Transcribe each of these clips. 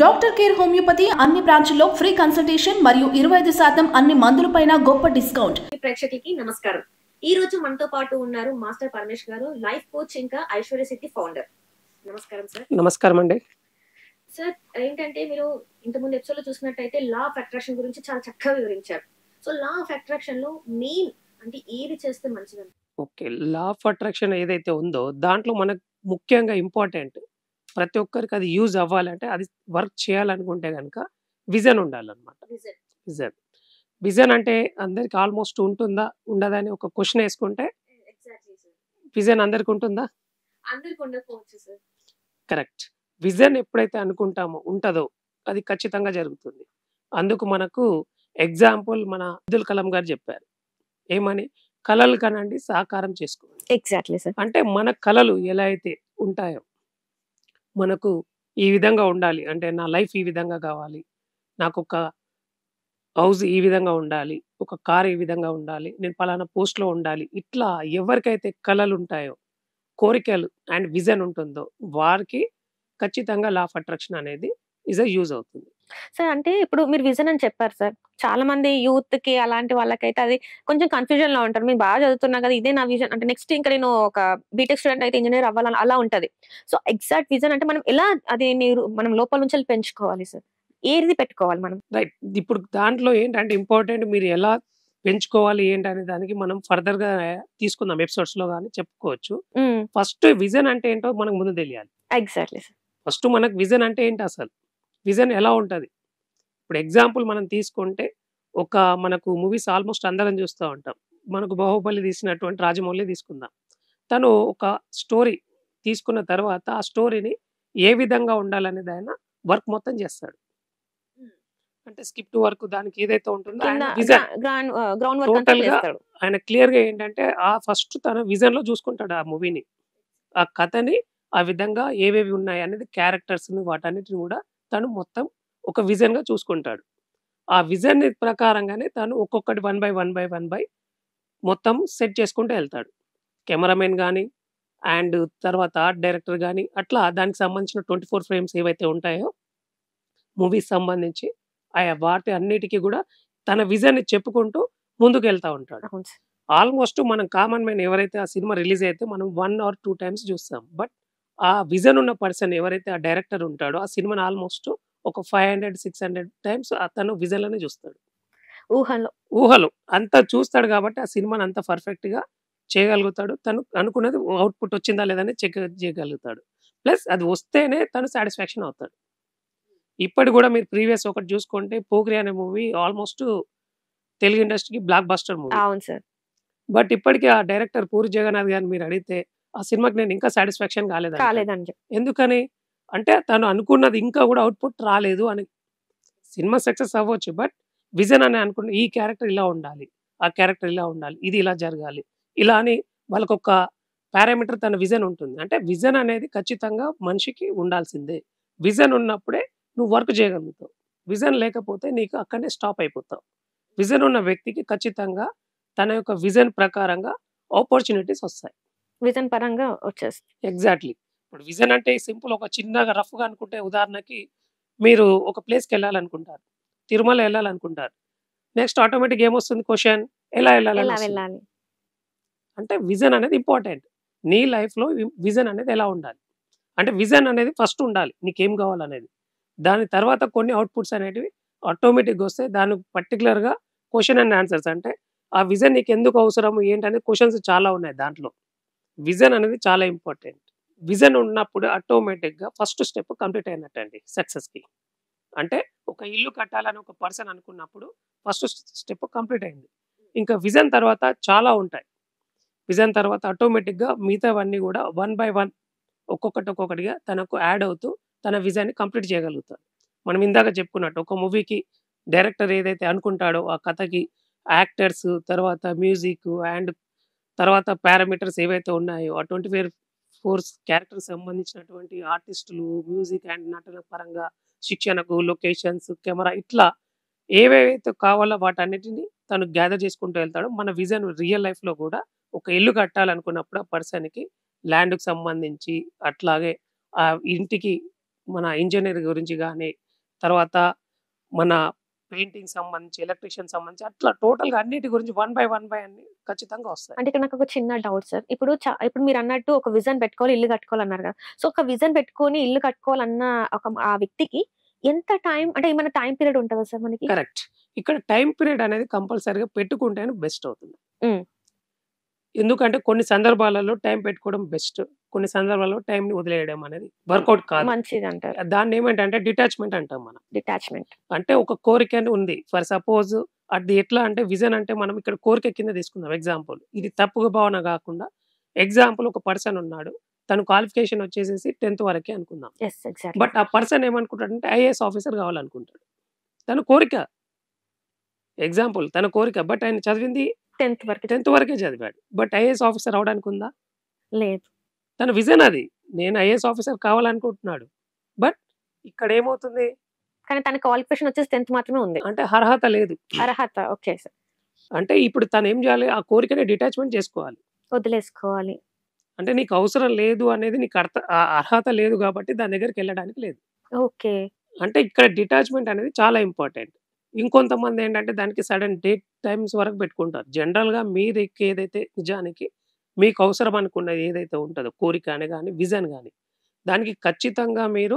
Doctor care homeopathy అన్ని బ్రాంచ్ల్లో free consultation మరియు ఇరవై ఐదు శాతం అన్ని మందులపైన గొప్ప డిస్కౌంట్ ప్రేక్షకులకి నమస్కారం ఈ రోజు మనతో పాటు ఉన్నారు మాస్టర్ పరమేష్ గారు లైఫ్ కోచ్ ఇంకా ఐశ్వర్య సిద్ధి ఫౌండర్ నమస్కారం సార్ నమస్కారం అండి సార్ ఏంటంటే మీరు ఇంతకుముందు ఎపిసోడ్ లో చూసినట్టయితే లా ఆఫ్ అట్రాక్షన్ గురించి చాలా చక్కగా వివరించారు సో లా ఆఫ్ అట్రాక్షన్ లో మెయిన్ అంటే ఏది చేస్తే మంచిది ఓకే లా ఆఫ్ అట్రాక్షన్ ఏదైతే ఉందో దాంట్లో మనకు ముఖ్యంగా ఇంపార్టెంట్ ప్రతి ఒక్కరికి అది యూజ్ అవ్వాలంటే అది వర్క్ చేయాలనుకుంటే కనుక విజన్ ఉండాలన్నమాట విజన్ విజన్ అంటే అందరికి ఆల్మోస్ట్ ఉంటుందా ఉండదా అని ఒక క్వశ్చన్ వేసుకుంటే ఎగ్జాక్ట్లీ సార్ విజన్ అందరికి ఉంటుందా అందరికి ఉండకపోవచ్చు సార్ కరెక్ట్ విజన్ ఎప్పుడైతే అనుకుంటామో ఉంటుందో అది ఖచ్చితంగా జరుగుతుంది అందుకు మనకు ఎగ్జాంపుల్ మన అబ్దుల్ కలాం గారు చెప్పారు ఏమని కలలు కనండి సాకారం చేసుకోండి ఎగ్జాక్ట్లీ సార్ అంటే మన కళలు ఎలా అయితే ఉంటాయో మనకు ఈ విధంగా ఉండాలి అంటే నా లైఫ్ ఈ విధంగా కావాలి నాకు ఒక హౌస్ ఈ విధంగా ఉండాలి ఒక కార్ ఈ విధంగా ఉండాలి నేను పలానా పోస్ట్లో ఉండాలి ఇట్లా ఎవరికైతే కళలు ఉంటాయో కోరికలు అండ్ విజన్ ఉంటుందో వారికి ఖచ్చితంగా లా ఆఫ్ అట్రాక్షన్ అనేది ఇజ్ యూజ్ అవుతుంది సార్ అంటే ఇప్పుడు మీరు విజన్ అని చెప్పారు సార్ చాలా మంది యూత్ కి అలాంటి వాళ్ళకైతే అది కొంచెం కన్ఫ్యూజన్ లో ఉంటారు మీరు బాగా చదువుతున్నా కదా ఇదే నా విజన్ అంటే నెక్స్ట్ ఇంకా నేను ఒక బీటెక్ స్టూడెంట్ అయితే ఇంజనీర్ అవ్వాలని అలా ఉంటది సో ఎగ్జాక్ట్ విజన్ అంటే మనం ఎలా అది మీరు మనం లోపల నుంచి వెళ్ళి పెంచుకోవాలి సార్ ఏది పెట్టుకోవాలి మనం రైట్ ఇప్పుడు దాంట్లో ఏంటంటే ఇంపార్టెంట్ మీరు ఎలా పెంచుకోవాలి ఏంటనే దానికి మనం ఫర్దర్ గా తీసుకుందాం ఎపిసోడ్స్ లో కానీ చెప్పుకోవచ్చు ఫస్ట్ విజన్ అంటే ఏంటో మనకు ముందు తెలియాలి ఎగ్జాక్ట్లీ సార్ ఫస్ట్ మనకు విజన్ అంటే ఏంటి అసలు విజన్ ఎలా ఉంటుంది ఇప్పుడు ఎగ్జాంపుల్ మనం తీసుకుంటే ఒక మనకు మూవీస్ ఆల్మోస్ట్ అందరం చూస్తూ ఉంటాం మనకు బాహుబలి తీసినటువంటి రాజమౌళి తీసుకుందాం తను ఒక స్టోరీ తీసుకున్న తర్వాత ఆ స్టోరీని ఏ విధంగా ఉండాలనేది ఆయన వర్క్ మొత్తం చేస్తాడు అంటే స్కిప్ వర్క్ దానికి ఏదైతే ఉంటుందో ఆయన విజన్ గ్రౌండ్ గ్రౌండ్ వర్క్ అంతా Total గా చేస్తాడు ఆయన క్లియర్ గా ఏంటంటే ఆ ఫస్ట్ తన విజన్ లో చూసుకుంటాడు ఆ మూవీని ఆ కథని ఆ విధంగా ఏవేవి ఉన్నాయి అనేది క్యారెక్టర్స్ ని వాటన్నిటిని కూడా తను మొత్తం ఒక విజన్ గా చూసుకుంటాడు ఆ విజన్ ప్రకారంగానే తను ఒక్కొక్కటి one by one by one by మొత్తం సెట్ చేసుకుంటూ వెళ్తాడు కెమెరామెన్ కానీ అండ్ తర్వాత ఆర్ట్ డైరెక్టర్ కానీ అట్లా దానికి సంబంధించిన ట్వంటీ ఫోర్ ఫ్రేమ్స్ ఏవైతే ఉంటాయో మూవీస్ సంబంధించి ఆ వాటి అన్నిటికీ కూడా తన విజన్ చెప్పుకుంటూ ముందుకు వెళ్తా ఉంటాడు అవును సార్ ఆల్మోస్ట్ మనం కామన్ మ్యాన్ ఎవరైతే ఆ సినిమా రిలీజ్ అయితే మనం వన్ ఆర్ టూ టైమ్స్ చూస్తాం బట్ ఆ విజన్ ఉన్న పర్సన్ ఎవరైతే ఆ డైరెక్టర్ ఉంటాడో ఆ సినిమాని ఆల్మోస్ట్ ఒక five hundred six hundred times అతను విజన్ లోనే చూస్తాడు ఊహలో ఊహలు అంతా చూస్తాడు కాబట్టి ఆ సినిమాని అంత పర్ఫెక్ట్ గా చేయగలుగుతాడు తను అనుకున్నది అవుట్పుట్ వచ్చిందా లేదని చెక్ చేయగలుగుతాడు ప్లస్ అది వస్తేనే తను సాటిస్ఫాక్షన్ అవుతాడు ఇప్పటి కూడా మీరు ప్రీవియస్ ఒకటి చూసుకుంటే పోఖ్రి అనే మూవీ ఆల్మోస్ట్ తెలుగు ఇండస్ట్రీకి బ్లాక్ బస్టర్ మూవీ అవును సార్ బట్ ఇప్పటికీ ఆ డైరెక్టర్ పూరి జగన్నాథ్ గారిని మీరు అడిగితే ఆ సినిమాకి నేను ఇంకా సాటిస్ఫాక్షన్ కాలేదు కాలేదని చెప్పి ఎందుకని అంటే తను అనుకున్నది ఇంకా కూడా అవుట్పుట్ రాలేదు అని సినిమా సక్సెస్ అవ్వచ్చు బట్ విజన్ అని అనుకున్న ఈ క్యారెక్టర్ ఇలా ఉండాలి ఆ క్యారెక్టర్ ఇలా ఉండాలి ఇది ఇలా జరగాలి ఇలా అని వాళ్ళకు ఒక పారామీటర్ తన విజన్ ఉంటుంది అంటే విజన్ అనేది ఖచ్చితంగా మనిషికి ఉండాల్సిందే విజన్ ఉన్నప్పుడే నువ్వు వర్క్ చేయగలుగుతావు విజన్ లేకపోతే నీకు అక్కడనే స్టాప్ అయిపోతావు విజన్ ఉన్న వ్యక్తికి ఖచ్చితంగా తన యొక్క విజన్ ప్రకారంగా ఆపర్చునిటీస్ వస్తాయి విజన్ పరంగా వచ్చేస్తుంది ఎగ్జాక్ట్లీ ఇప్పుడు విజన్ అంటే సింపుల్ ఒక చిన్నగా రఫ్గా అనుకుంటే ఉదాహరణకి మీరు ఒక ప్లేస్కి వెళ్ళాలనుకుంటారు తిరుమల వెళ్ళాలనుకుంటారు నెక్స్ట్ ఆటోమేటిక్ ఏమొస్తుంది క్వశ్చన్ ఎలా ఎలా వెళ్ళాలి వెళ్ళాలి అంటే విజన్ అనేది ఇంపార్టెంట్ నీ లైఫ్లో విజన్ అనేది ఎలా ఉండాలి అంటే విజన్ అనేది ఫస్ట్ ఉండాలి నీకేం కావాలనేది దాని తర్వాత కొన్ని అవుట్పుట్స్ అనేటివి ఆటోమేటిక్గా వస్తే దాని పర్టికులర్గా క్వశ్చన్ అండ్ ఆన్సర్స్ అంటే ఆ విజన్ నీకు ఎందుకు అవసరం ఏంటనేది క్వశ్చన్స్ చాలా ఉన్నాయి దాంట్లో విజన్ అనేది చాలా ఇంపార్టెంట్ విజన్ ఉన్నప్పుడు ఆటోమేటిక్గా ఫస్ట్ స్టెప్ కంప్లీట్ అయినట్టండి సక్సెస్కి అంటే ఒక ఇల్లు కట్టాలని ఒక పర్సన్ అనుకున్నప్పుడు ఫస్ట్ స్టెప్ కంప్లీట్ అయింది ఇంకా విజన్ తర్వాత చాలా ఉంటాయి విజన్ తర్వాత ఆటోమేటిక్గా మిగతావన్నీ కూడా వన్ బై వన్ ఒక్కొక్కటి ఒక్కొక్కటిగా తనకు యాడ్ అవుతూ తన విజన్ని కంప్లీట్ చేయగలుగుతాడు మనం ఇందాక చెప్పుకున్నట్టు ఒక మూవీకి డైరెక్టర్ ఏదైతే అనుకుంటాడో ఆ కథకి యాక్టర్స్ తర్వాత మ్యూజిక్ అండ్ తర్వాత పారామీటర్స్ ఏవైతే ఉన్నాయో ఆ ట్వంటీ ఫైవ్ ఫోర్స్ క్యారెక్టర్ సంబంధించినటువంటి ఆర్టిస్టులు మ్యూజిక్ అండ్ నటన పరంగా శిక్షణకు లొకేషన్స్ కెమెరా ఇట్లా ఏవేవైతే కావాలో వాటన్నిటిని తను గ్యాదర్ చేసుకుంటూ వెళ్తాడు మన విజన్ రియల్ లైఫ్లో కూడా ఒక ఇల్లు కట్టాలనుకున్నప్పుడు ఆ పర్సన్కి ల్యాండ్కి సంబంధించి అట్లాగే ఆ ఇంటికి మన ఇంజనీర్ గురించి కానీ తర్వాత మన పెయింటింగ్ సంబంధించి ఎలక్ట్రీషియన్ సంబంధించి అట్లా టోటల్ గా అన్నిటి గురించి వన్ బై వన్ బై అన్ని ఖచ్చితంగా వస్తాయి అంటే ఇక్కడ నాకు ఒక చిన్న డౌట్ సార్ ఇప్పుడు చా- ఇప్పుడు మీరు అన్నట్టు ఒక విజన్ పెట్టుకోవాలి ఇల్లు కట్టుకోవాలి అన్నారు కదా సో ఒక విజన్ పెట్టుకొని ఇల్లు కట్టుకోవాలన్న ఒక ఆ వ్యక్తికి ఎంత టైం అంటే ఏమైనా టైం పీరియడ్ ఉంటుందా సార్ మనకి కరెక్ట్ ఇక్కడ టైం పీరియడ్ అనేది కంపల్సరీగా పెట్టుకుంటేనే బెస్ట్ అవుతుంది మ్. ఎందుకంటే కొన్ని సందర్భాలలో టైం పెట్టుకోవడం బెస్ట్ కొన్ని సందర్భాల్లో టైం ని వదిలేయడం అనేది వర్కౌట్ కాదు మంచిది అంటారు దాన్ని ఏమంటే డిటాచ్మెంట్ అంటాం మనం డిటాచ్మెంట్ అంటే ఒక కోరిక అని ఉంది ఫర్ సపోజ్ అది ఎట్లా అంటే విజన్ అంటే మనం ఇక్కడ కోరిక కింద తీసుకుందాం ఎగ్జాంపుల్ ఇది తప్పుగా భావన కాకుండా ఎగ్జాంపుల్ ఒక పర్సన్ ఉన్నాడు తన క్వాలిఫికేషన్ వచ్చేసేసి టెన్త్ వరకే అనుకుందాం ఎస్ ఎగ్జాక్ట్ బట్ ఆ పర్సన్ ఏమనుకుంటాడంటే ఐఏఎస్ ఆఫీసర్ కావాలనుకుంటాడు తన కోరిక ఎగ్జాంపుల్ తన కోరిక బట్ ఆయన చదివింది టెన్త్ వరకు టెన్త్ వరకే చదివాడు బట్ ఐఏఎస్ ఆఫీసర్ అవడానికి ఉందా లేదు తన విజన్ అది నేను ఐఏఎస్ ఆఫీసర్ కావాలనుకుంటున్నాడు బట్ ఇక్కడ ఏమవుతుంది కానీ తన క్వాలిఫికేషన్ వచ్చేసి టెన్త్ మాత్రమే ఉంది అంటే అర్హత లేదు అర్హత ఓకే సార్ అంటే ఇప్పుడు తను ఏం చేయాలి ఆ కోరికని డిటాచ్మెంట్ చేసుకోవాలి వదిలేసుకోవాలి అంటే నీకు అవసరం లేదు అనేది నీకు అర్థ ఆ అర్హత లేదు కాబట్టి దాని దగ్గరికి వెళ్ళడానికి లేదు ఓకే అంటే ఇక్కడ డిటాచ్మెంట్ అనేది చాలా ఇంపార్టెంట్ ఇంకొంతమంది ఏంటంటే దానికి సడన్ డేట్ టైమ్స్ వరకు పెట్టుకుంటారు జనరల్గా మీరు ఏదైతే నిజానికి మీకు అవసరం అనుకున్నది ఏదైతే ఉంటుందో కోరిక అని కానీ విజన్ కానీ దానికి ఖచ్చితంగా మీరు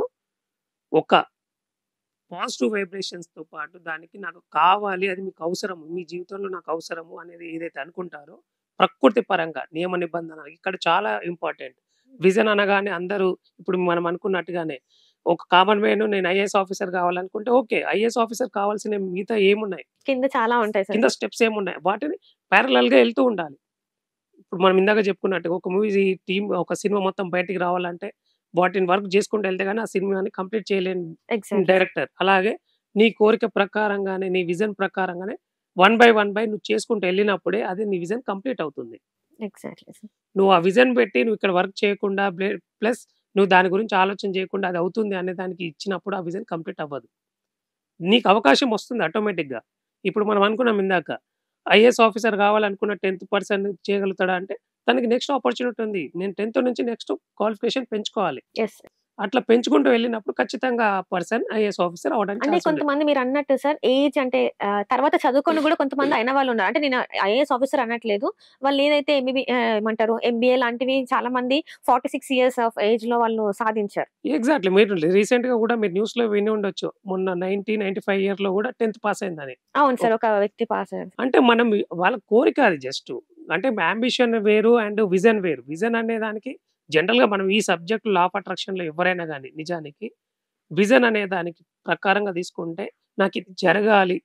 ఒక పాజిటివ్ వైబ్రేషన్స్తో పాటు దానికి నాకు కావాలి అది మీకు అవసరము మీ జీవితంలో నాకు అవసరము అనేది ఏదైతే అనుకుంటారో ప్రకృతి పరంగా నియమ నిబంధనలు ఇక్కడ చాలా ఇంపార్టెంట్ విజన్ అనగానే అందరూ ఇప్పుడు మనం అనుకున్నట్టుగానే ఒక కామన్ మ్యాన్ నేను ఐఏఎస్ ఆఫీసర్ కావాలనుకుంటే ఓకే ఐఏఎస్ ఆఫీసర్ కావాల్సిన మిగతా ఏమున్నాయి కింద చాలా ఉంటాయి సార్ కింద స్టెప్స్ ఏమున్నాయి వాటిని parallel గా వెళ్తూ ఉండాలి ఇప్పుడు మనం ఇందాక చెప్పుకున్నట్టు ఒక మూవీ టీమ్ ఒక సినిమా మొత్తం బయటికి రావాలంటే వాటిని వర్క్ చేసుకుంటూ వెళ్తే కానీ ఆ సినిమాని కంప్లీట్ చేయలేని ఎగ్జాక్ట్ డైరెక్టర్ అలాగే నీ కోరిక ప్రకారంగానే నీ విజన్ ప్రకారంగానే వన్ బై వన్ బై నువ్వు చేసుకుంటూ వెళ్ళినప్పుడే అది నీ విజన్ కంప్లీట్ అవుతుంది ఎగ్జాక్ట్లీ సార్ నువ్వు ఆ విజన్ పెట్టి నువ్వు ఇక్కడ వర్క్ చేయకుండా ప్లస్ నువ్వు దాని గురించి ఆలోచన చేయకుండా అది అవుతుంది అనే దానికి ఇచ్చినప్పుడు ఆ విజన్ కంప్లీట్ అవ్వదు నీకు అవకాశం వస్తుంది ఆటోమేటిక్గా ఇప్పుడు మనం అనుకున్నాం ఇందాక ఐఏఎస్ ఆఫీసర్ కావాలనుకున్న టెన్త్ పర్సన్ చేయగలుగుతాడా అంటే తనకి నెక్స్ట్ ఆపర్చునిటీ ఉంది నేను టెన్త్ నుంచి నెక్స్ట్ క్వాలిఫికేషన్ పెంచుకోవాలి ఎస్ అట్లా పెంచుకుంటూ వెళ్ళినప్పుడు ఖచ్చితంగా ఆ పర్సన్ ఐఏఎస్ ఆఫీసర్ అవడానికి అంటే ఛాన్స్ ఉంది కొంతమంది మీరు అన్నట్టు సార్ ఏజ్ అంటే ఆ, తర్వాత చదువుకొని కూడా కొంతమంది అయిన వాళ్ళు ఉన్నారు అంటే నేను ఐఏఎస్ ఆఫీసర్ అనట్లేదు వాళ్ళు ఏదైతే ఎంబీబీ ఏమంటారు ఎంబీఏ లాంటివి చాలా మంది forty six years of age లో వాళ్ళు సాధించారు ఎగ్జాక్ట్లీ మీరు రీసెంట్ గా కూడా మీరు న్యూస్ లో విని ఉండొచ్చు మొన్న నైన్టీన్ నైన్టీ ఫైవ్ ఇయర్ లో కూడా టెన్త్ పాస్ అయిందని అవును సార్ ఒక వ్యక్తి పాస్ అంటే మనం వాళ్ళ కోరిక అది జస్ట్ అంటే అంబిషన్ వేరు అండ్ విజన్ వేరు విజన్ అనే దానికి జనరల్ గా మనం ఈ సబ్జెక్ట్ లా ఆఫ్ అట్రాక్షన్ లో ఎవరైనా కానీ నిజానికి విజన్ అనే దానికి ప్రకారంగా తీసుకుంటే నాకు ఇది జరగాలి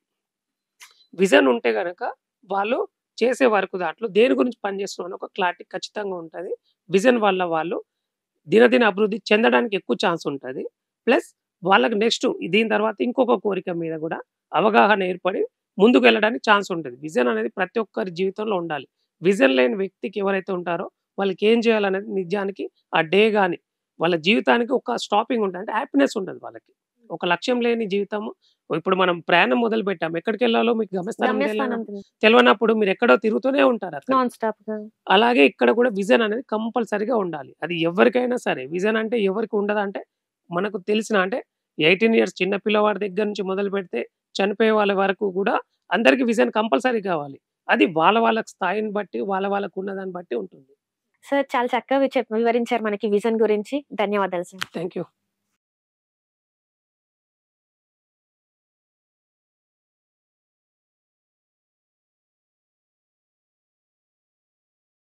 విజన్ ఉంటే గనక వాళ్ళు చేసే వరకు దాంట్లో దేని గురించి పనిచేస్తున్నారో ఒక క్లారిటీ ఖచ్చితంగా ఉంటుంది విజన్ వల్ల వాళ్ళు దినదిన అభివృద్ధి చెందడానికి ఎక్కువ ఛాన్స్ ఉంటుంది ప్లస్ వాళ్ళకి నెక్స్ట్ దీని తర్వాత ఇంకొక కోరిక మీద కూడా అవగాహన ఏర్పడి ముందుకు వెళ్ళడానికి ఛాన్స్ ఉంటుంది విజన్ అనేది ప్రతి ఒక్కరి జీవితంలో ఉండాలి విజన్ లేని వ్యక్తికి ఎవరైతే ఉంటారో వాళ్ళకి ఏం చేయాలనేది నిజానికి ఆ డే కానీ వాళ్ళ జీవితానికి ఒక స్టాపింగ్ ఉంటుంది అంటే హ్యాపీనెస్ ఉంటుంది వాళ్ళకి ఒక లక్ష్యం లేని జీవితం ఇప్పుడు మనం ప్రయాణం మొదలు పెట్టాం ఎక్కడికి వెళ్ళాలో మీకు గమ్యస్థానం గమ్యస్థానం తెలియనప్పుడు మీరు ఎక్కడో తిరుగుతూనే ఉంటారు అక్కడ నాన్ స్టాప్ గా అలాగే ఇక్కడ కూడా విజన్ అనేది కంపల్సరీగా ఉండాలి అది ఎవరికైనా సరే విజన్ అంటే ఎవరికి ఉండదు అంటే మనకు తెలిసిన అంటే ఎయిటీన్ ఇయర్స్ చిన్న పిల్లవాడి దగ్గర నుంచి మొదలు పెడితే చనిపోయే వాళ్ళ వరకు కూడా అందరికి విజన్ కంపల్సరీ కావాలి అది వాళ్ళ వాళ్ళ స్థాయిని బట్టి వాళ్ళ వాళ్ళకు ఉన్నదాన్ని బట్టి ఉంటుంది సార్ చాలా చక్కగా చెప్ప- వివరించారు మనకి విజన్ గురించి ధన్యవాదాలు సార్ థ్యాంక్ యూ